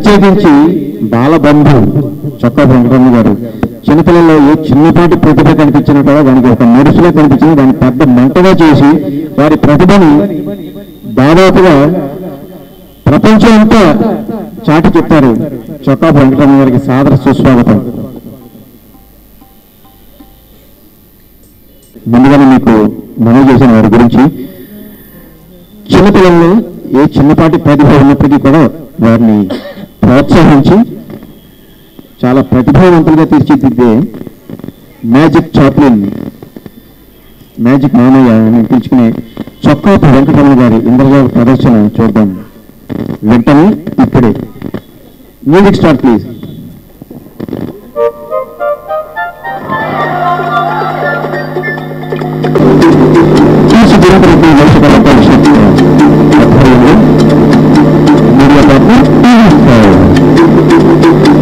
ప్రత్యేకించి బాలబంధు చొక్కా వెంకటరమణ గారు చిన్నపిల్లల్లో ఏ చిన్నపాటి ప్రతిభ కనిపించినా కూడా దానికి ఒక మెరుసులో కనిపించింది దాన్ని పెద్ద మంటగా చేసి వారి ప్రతిభని దాదాపుగా ప్రపంచం అంతా చాటి చెప్తారు చొక్కా వెంకటరమణ గారికి సాదర సుస్వాగతం ముందుగానే మీకు మనవి చేసిన వారి గురించి చిన్నపిల్లల్లో ఏ చిన్నపాటి ప్రతిభ ఉన్నప్పటికీ కూడా వారిని ప్రోత్సహించి చాలా ప్రతిభావంతులుగా తీర్చిదిద్దే మ్యాజిక్ చాప్లిన్ మ్యాజిక్ మానయ్య అని పిలుచుకునే చొక్కాపు వెంకటరమణ గారి ఇంద్రజాల ప్రదర్శన చూద్దాం వెంటనే ఇప్పుడే మ్యూజిక్ స్టార్ట్ ప్లీజ్ తీర్చిదిద్దినటువంటి నైతిక పరిషత్ ఆధ్వర్యంలో media partner TV five.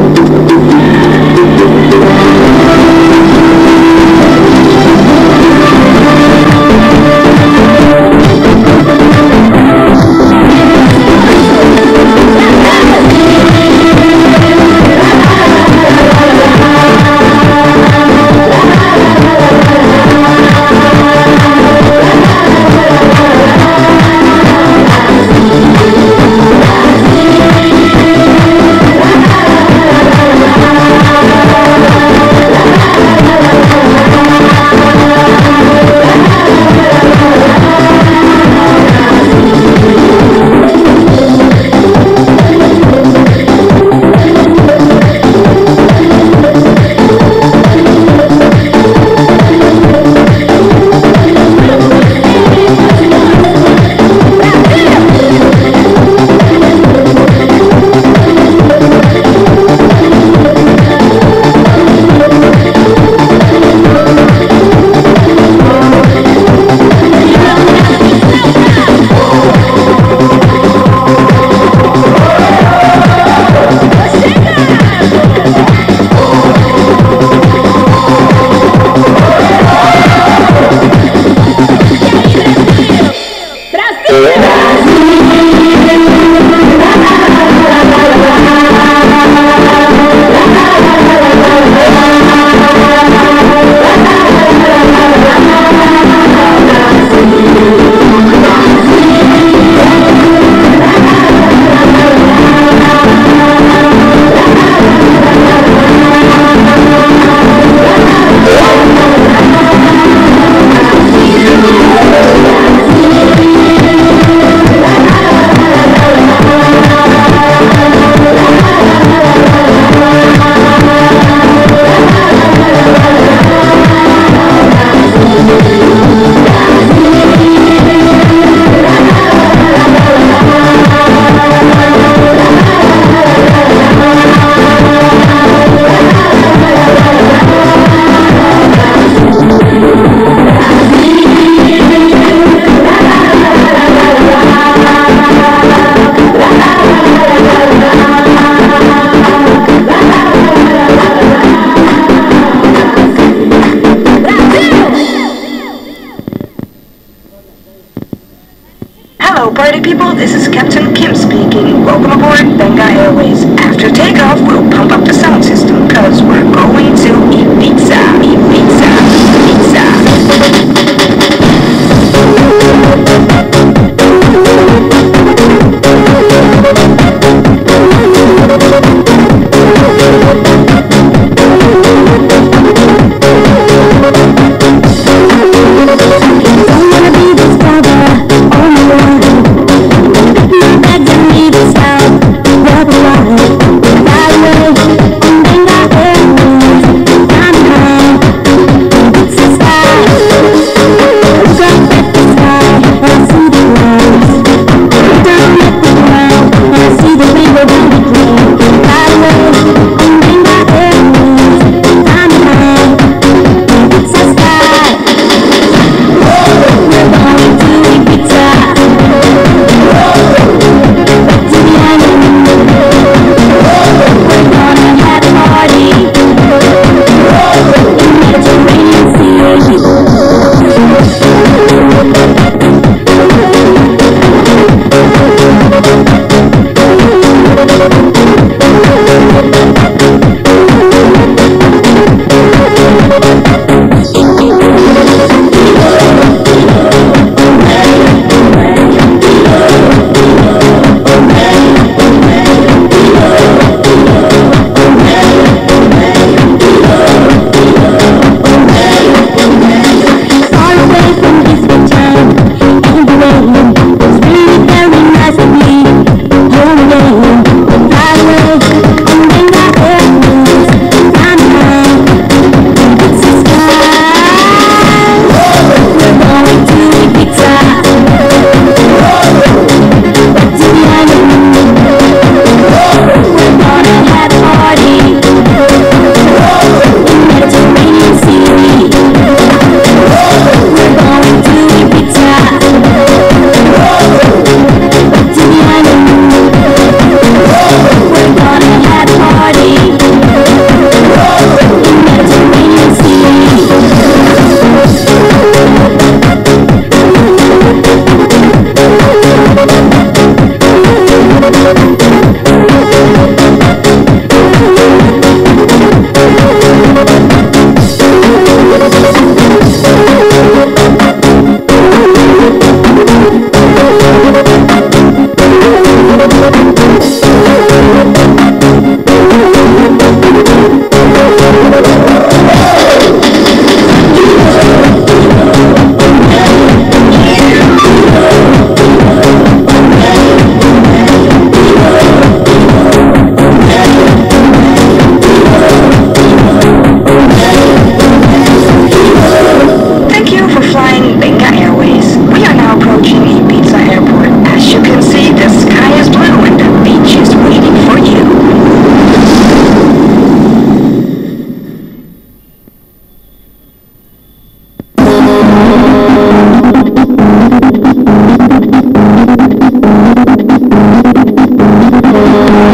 Hello, party people. This is Captain Kim speaking. Welcome aboard Benga Airways. After takeoff, we'll pump up the sound system because we're going to Ibiza. Ibiza. Ibiza. wanna be the star, oh my lord. My bags and me the star, what a ride. Fly away, venga airways, flying high. It's the sky. Look up at the sky, I see the clouds. Look down at the ground, I see the rainbow down the drain. Fly away, venga airways, flying high. It's the sky. We're going to Ibiza. Back to the island. We're gonna have a party. In Mediterranean Sea.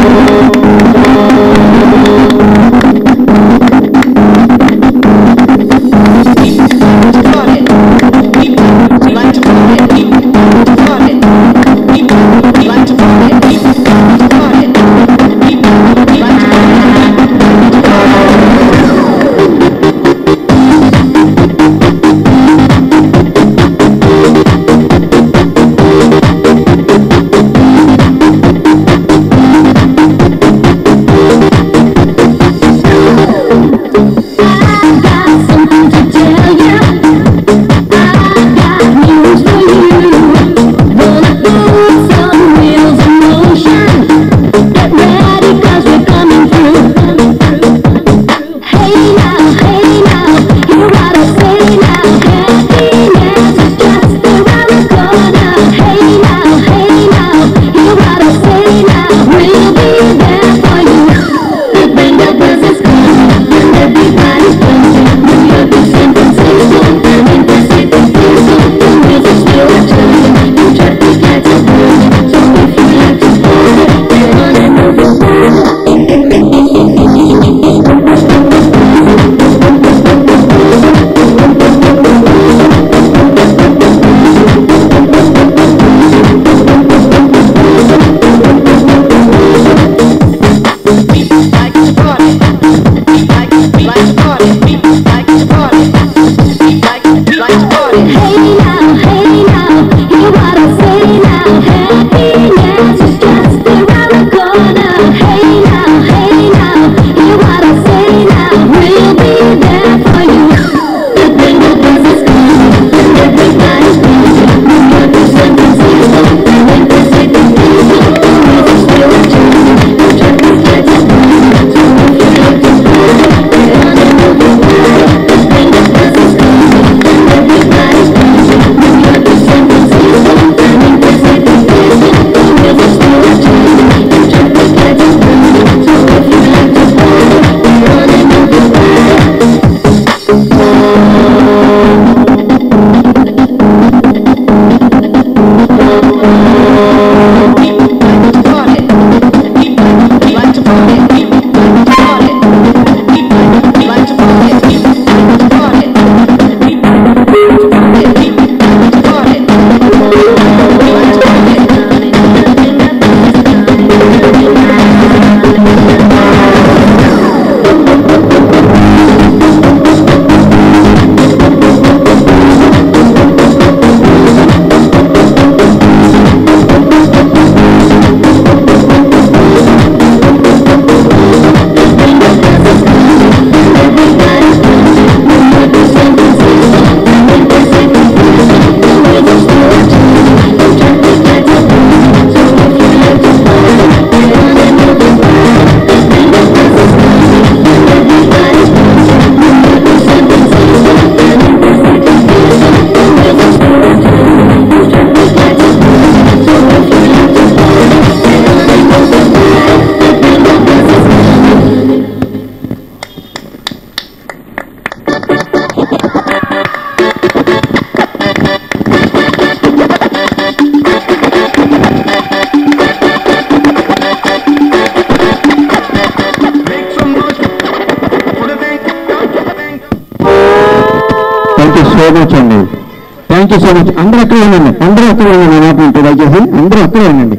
Thank you so much అండి thank you so much అందరూ అక్కడే ఉండండి అందరూ అక్కడే ఉండండి నా మాట ఉంటే దయచేసి అందరూ అక్కడే ఉండండి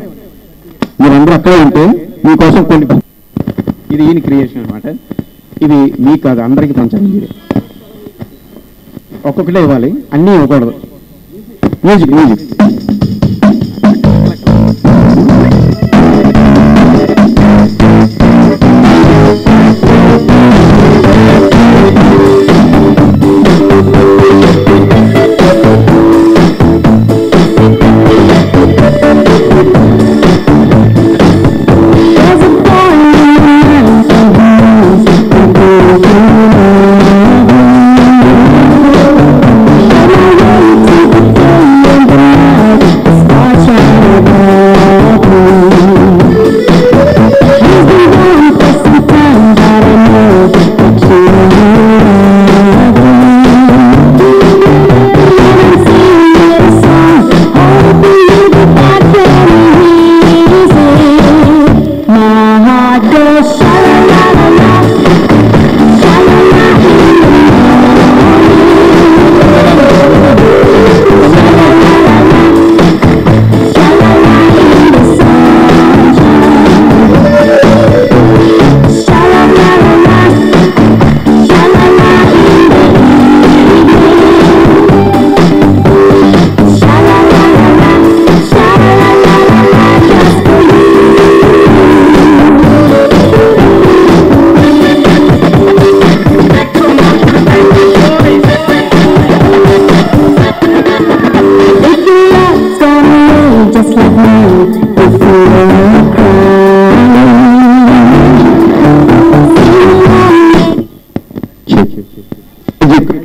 మీరు అందరూ అక్కడే ఉంటే మీకోసం కొన్ని ఇది ఈయన క్రియేషన్ అనమాట ఇది మీకు కాదు అందరికీ పంచాలి మీరే ఒక్కొక్కటే ఇవ్వాలి అన్నీ ఇవ్వకూడదు music music There's a boy in the mountains who goes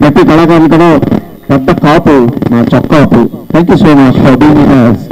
ప్రతి కళాకారులు కూడా పెద్ద కాపు మా చొక్కాపు thank you so much for being